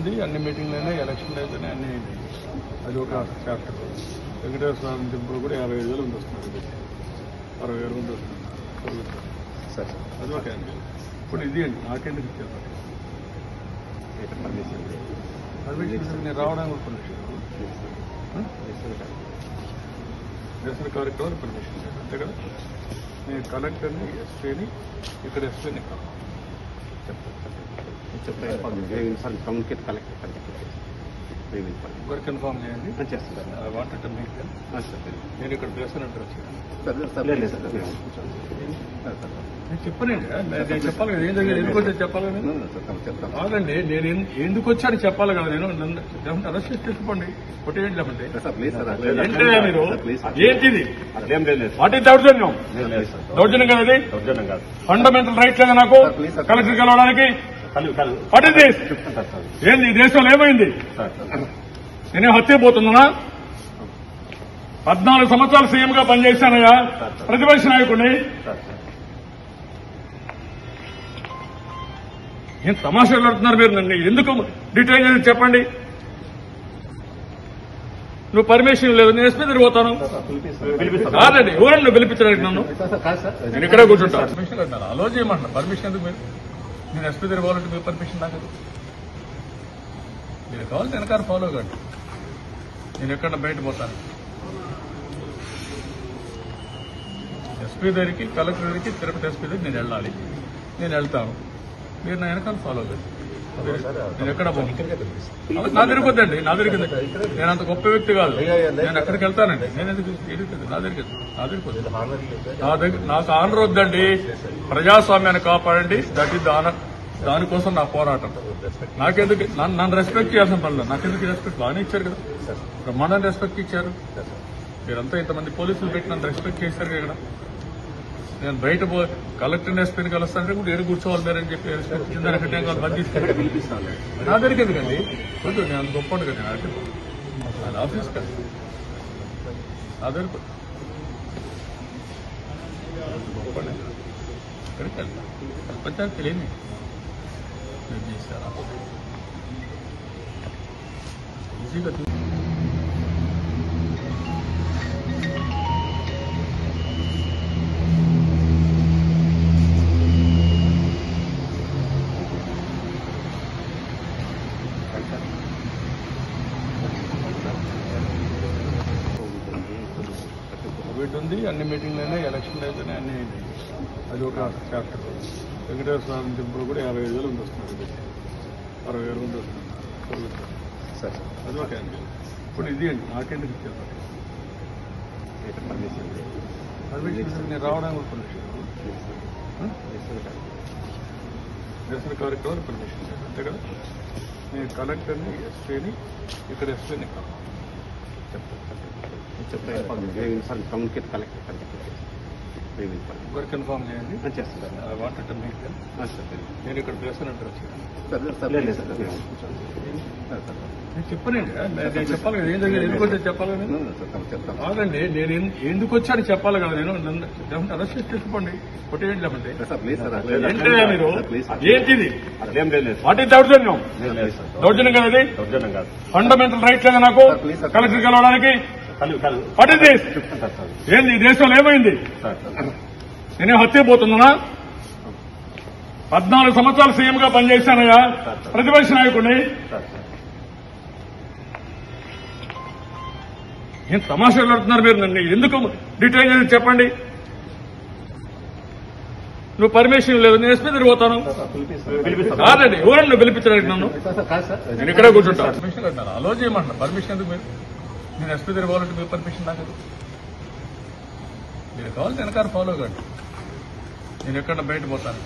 ఉంది అన్ని మీటింగ్లు అయినాయి ఎలక్షన్లు అయితేనే అన్ని అయినాయి అది ఒక చాప్టర్ వెంకటేశ్వర స్వామి టెంపుల్ కూడా యాభై ఐదు వేలు మంది వస్తున్నారు ఇది. అరవై వేల మంది వస్తున్నారు సార్ అది ఒక యాంగిల్ ఇప్పుడు ఇది అండి నాకెందుకు ఇచ్చారు ఇక్కడ పర్మిషన్ పర్మిషన్ నేను రావడానికి కూడా పర్మిషన్ నిరసన కార్యక్రమాలు పర్మిషన్ లేదు అంతే కదా నేను కలెక్టర్ని ఎస్పీని ఇక్కడ ఎస్పీని చెప్పండి కమ్యూనికేట్ కలెక్టర్ కలెక్టర్ ఒకరు కన్ఫామ్ చేయండి చేస్తారు ఐ వాంటెడ్ టు మేక్ నేను ఇక్కడ చేస్తానంటే వచ్చాను లేదు సార్ నేను చెప్పనండి నేను నేను చెప్పాలి కదా ఏం జరిగింది ఎందుకు వచ్చాను చెప్పాలి కదా నేను చెప్తాను కాదండి నేను ఎన్- ఎందుకు వచ్చాను చెప్పాలి కదా నేను నన్ను లేకుంటే అరెస్ట్ చేసి తీసుకోండి కొట్టేయండి లేకుంటే సార్ ప్లీజ్ సార్ ఏంటంటే మీరు ప్లీజ్ ఏంటిది అదేం లేదు వాట్ ఇస్ దౌర్జన్యం లేదు లేదు సార్ దౌర్జన్యం కదా ఇది దౌర్జన్యం కాదు ఫండమెంటల్ రైట్ లేదా నాకు సార్, ప్లీజ్ సార్. కలెక్టర్ కలవడానికి కలు కలు వాట్ ఇస్ దిస్ చెప్తాను సార్ ఏంది ఈ దేశంలో ఏమైంది సార్ సార్ నేనే హత్య పోతున్నానా పద్నాలుగు సంవత్సరాలు సీఎం గా పనిచేశానయ్యా ప్రతిపక్ష నాయకుడిని సార్ సార్ ఏం తమాషాలు ఆడుతున్నారు మీరు నన్ను ఎందుకు డీటెయిల్ చేసి చెప్పండి నువ్వు పర్మిషన్ లేదు నేను ఎస్పీ తిరిగిపోతాను పిలిపిస్తాను కాదండి ఎవరండి నువ్వు పిలిపించడానికి నన్ను సార్ కాదు సార్ నేను ఇక్కడే కూర్చుంటా పర్మిషన్ అంటారు అలో చేయమంటారు పర్మిషన్ ఎందుకు మీరు నేను ఎస్పీ తిరగాలంటే మీరు పర్మిషన్ నాకు ఎందుకు? మీరు కావాలి వెనకాల ఫాలో కండి నేను ఎక్కడ బయట పోతాను ఎస్పీ దగ్గరికి కలెక్టర్ దగ్గరికి తిరుపతి ఎస్పీ దగ్గరికి నేను వెళ్ళాలి నేను వెళ్తాను మీరు నా వెనకాల ఫాలో కండి నేను ఎక్కడ పోను అలా నా దగ్గరికి వద్దండి నా దగ్గరికి ఎందుకు? నేను అంత గొప్ప వ్యక్తి కాదు నేను ఎక్కడికి వెళ్తానండి నేను ఎందుకు ఎందుకు? నా దగ్గరికి ఎందుకు? నా దగ్గరికి వద్దు. నా దగ్గర నాకు ఆనర్ వద్దండి ప్రజాస్వామ్యాన్ని కాపాడండి దట్ ఈస్ దాన దానికోసం నా పోరాటం నాకెందుకు నన్ను నన్ను రెస్పెక్ట్ చేయాల్సిన పనులు నాకెందుకు రెస్పెక్ట్ బాగానే ఇచ్చారు కదా బ్రహ్మాండాన్ని రెస్పెక్ట్ ఇచ్చారు మీరంతా ఇంతమంది పోలీసులు పెట్టి నన్ను రెస్పెక్ట్ చేశారు కదా నేను బయట పో కలెక్టర్ ఎస్పీని కలుస్తానంటే కూడా ఏడు కూర్చోవాలి మీరని చెప్పి రెస్పెక్ట్ ఇచ్చిన దానికంటే ఇంకా బంద్ తీసుకెళ్ళి నా దగ్గరికి ఎందుకండి వద్దు నేను అంత గొప్ప కదా నేను అడిగి అది ఆఫీస్ కదా నా దగ్గరకు గొప్ప ఎక్కడికి వెళ్తా ప్రపంచానికి తెలియని మీరు చేశారా ఈజీగా తీ- కోవిడ్ ఉంది అన్ని మీటింగ్లు అయినాయి ఎలక్షన్లు అయితేనే అన్ని అయినాయి అది ఒక చాప్టర్ వెంకటేశ్వర స్వామి టెంపుల్ కూడా యాభై ఐదు వేలు మంది వస్తున్నారు ఇది. అరవై వేల మంది వస్తున్నారు కోవిడ్. సార్ అది ఒక యాంగిల్ ఇప్పుడు ఇది అండి నాకెందుకు ఇచ్చారు ఇక్కడ పర్మిషన్ పర్మిషన్ నేను రావడానికి కూడా పర్మిషన్ నిరసన కార్యక్రమాలు పర్మిషన్ లేదు అంతే కదా నేను కలెక్టర్ని ఎస్పీని ఇక్కడ ఎస్పీని చెప్పండి సార్ కమ్యూనికేట్ కలెక్టర్ కలెక్టర్ ఒకరు కన్ఫామ్ చేయండి చేస్తారు ఐ వాంటెడ్ టు మేక్ నేను ఇక్కడ చేస్తానంటే వచ్చాను లేదు సార్ నేను చెప్పనండి నేను నేను చెప్పాలి కదా ఏం జరిగింది ఎందుకు వచ్చాను చెప్పాలి కదా నేను చెప్తాను కాదండి నేను ఎన్- ఎందుకు వచ్చాను చెప్పాలి కదా నేను నన్ను లేకుంటే అరెస్ట్ చేసి తీసుకోండి కొట్టేయండి లేకుంటే సార్ ప్లీజ్ సార్ ఏంటంటే మీరు ప్లీజ్ ఏంటిది అదేం లేదు వాట్ ఇస్ దౌర్జన్యం లేదు సార్ దౌర్జన్యం కదా ఇది దౌర్జన్యం కాదు ఫండమెంటల్ రైట్ లేదా నాకు సార్, ప్లీజ్ సార్. కలెక్టర్ కలవడానికి కలు కలు వాట్ ఇస్ దిస్ చెప్తాను సార్ ఏంది ఈ దేశంలో ఏమైంది సార్ సార్ నేనే హత్య పోతున్నానా పద్నాలుగు సంవత్సరాలు సీఎం గా పనిచేశానయ్యా ప్రతిపక్ష నాయకుడిని సార్ సార్ ఏం తమాషాలు ఆడుతున్నారు మీరు నన్ను ఎందుకు డీటెయిల్ చేసి చెప్పండి నువ్వు పర్మిషన్ లేదు నేను ఎస్పీ తిరిగిపోతాను పిలిపిస్తాను కాదండి ఎవరండి నువ్వు పిలిపించడానికి నన్ను సార్ కాదు సార్ నేను ఇక్కడే కూర్చుంటా పర్మిషన్ అంటారు అలో చేయమంటారు పర్మిషన్ ఎందుకు మీరు నేను ఎస్పీ తిరగాలంటే మీరు పర్మిషన్ నాకు ఎందుకు? మీరు కావాలి వెనకాల ఫాలో కండి నేను ఎక్కడ బయట పోతాను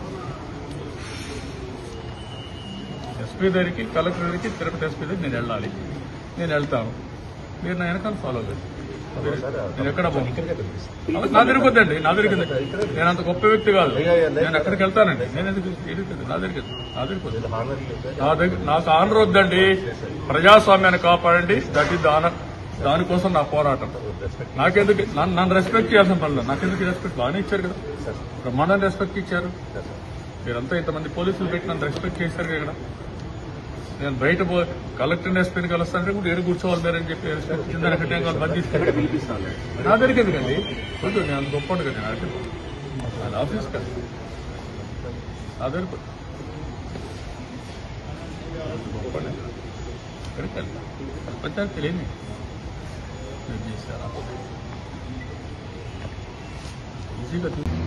ఎస్పీ దగ్గరికి కలెక్టర్ దగ్గరికి తిరుపతి ఎస్పీ దగ్గరికి నేను వెళ్ళాలి నేను వెళ్తాను మీరు నా వెనకాల ఫాలో కండి నేను ఎక్కడ పోను అలా నా దగ్గరికి వద్దండి నా దగ్గరికి ఎందుకు? నేను అంత గొప్ప వ్యక్తి కాదు నేను ఎక్కడికి వెళ్తానండి నేను ఎందుకు ఎందుకు? నా దగ్గరికి ఎందుకు? నా దగ్గరికి వద్దు. నా దగ్గర నాకు ఆనర్ వద్దండి ప్రజాస్వామ్యాన్ని కాపాడండి దట్ ఈస్ దాన దానికోసం నా పోరాటం నాకెందుకు నన్ను నన్ను రెస్పెక్ట్ చేయాల్సిన పనులు నాకెందుకు రెస్పెక్ట్ బాగానే ఇచ్చారు కదా బ్రహ్మాండాన్ని రెస్పెక్ట్ ఇచ్చారు మీరంతా ఇంతమంది పోలీసులు పెట్టి నన్ను రెస్పెక్ట్ చేశారు కదా నేను బయట పో కలెక్టర్ ఎస్పీని కలుస్తానంటే కూడా ఏడు కూర్చోవాలి మీరు అని చెప్పి కింద కట్టే వాళ్ళు బంద్ తీసుకెళ్ళి పిలిపిస్తాను నా దగ్గరికి ఎందుకండి కొంచెం నేను అంత గొప్ప కదా నేను అడిగి ఆయన ఆఫీస్ కదా నా దగ్గరికి వద్దు. గొప్పనే. ఎక్కడికి వెళ్ళి ప్రపంచానికి తెలియని మీరు చేశారా ఈజీగా చూ-